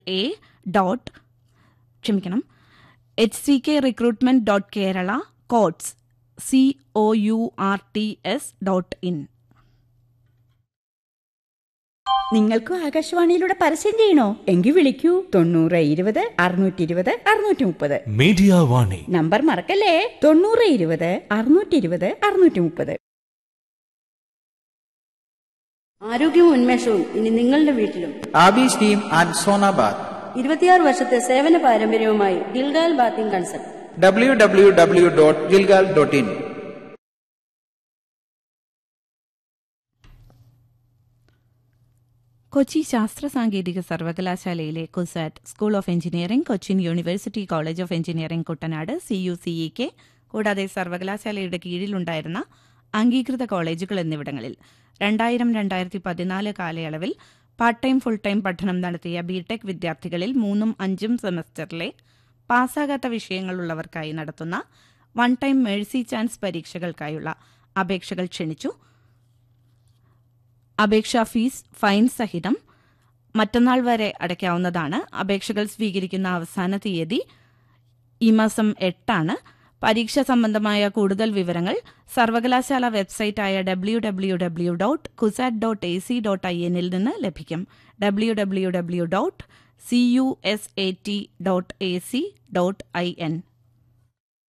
A dot ക്ഷമിക്കണം H C K recruitment dot Kerala courts C O U R T S dot in നിങ്ങൾക്കും ആകാശവാണിയിലൂടെ പരസ്യം ചെയ്യണോ എങ്കിൽ വിളിക്കൂ തൊണ്ണൂറ് ഇരുപത് അറുന്നൂറ്റി ഇരുപത് അറുന്നൂറ്റി മുപ്പത് മീഡിയ വാണി നമ്പർ മറക്കല്ലേ തൊണ്ണൂറ് ഇരുപത് അറുന്നൂറ്റി ഇരുപത് അറുന്നൂറ്റി മുപ്പത് ആരോഗ്യവും ഉന്മേഷവും ഇനി നിങ്ങളുടെ വീട്ടിലും ആബീസ് ടീം ആൻഡ് സോനാബാദ് ഇരുപത്തിയാറ് വർഷത്തെ സേവന പാരമ്പര്യവുമായി Gilgal bathing consult W W W dot Gilgal dot in Kochi ശാസ്ത്ര സാങ്കേതിക സർവകലാശാലയിലെ CUSAT school of engineering Cochin university college of engineering Kuttanad C U C E K കൂടാതെ സർവകലാശാലയുടെ കീഴിലുണ്ടായിരുന്ന അംഗീകൃത കോളേജുകൾ എന്നിവിടങ്ങളിൽ രണ്ടായിരം രണ്ടായിരത്തി പതിനാല് കാലയളവിൽ പാർട്ട് ടൈം ഫുൾ ടൈം പഠനം നടത്തിയ ബിടെക് വിദ്യാർത്ഥികളിൽ മൂന്നും അഞ്ചും സെമസ്റ്ററിലെ പാസ്സാകാത്ത വിഷയങ്ങളുള്ളവർക്കായി നടത്തുന്ന വൺ ടൈം മേഴ്സി ചാൻസ് പരീക്ഷകൾക്കായുള്ള അപേക്ഷകൾ ക്ഷണിച്ചു അപേക്ഷാ ഫീസ് ഫൈൻ സഹിതം മറ്റന്നാൾ വരെ അടയ്ക്കാവുന്നതാണ് അപേക്ഷകൾ സ്വീകരിക്കുന്ന അവസാന തീയതി ഈ മാസം എട്ടാണ് പരീക്ഷ സംബന്ധമായ കൂടുതൽ വിവരങ്ങൾ സർവകലാശാല വെബ്സൈറ്റായ W W W dot CUSAT dot A C dot I എന്നിൽ നിന്ന് ലഭിക്കും W W W dot C U S A T dot A C dot I N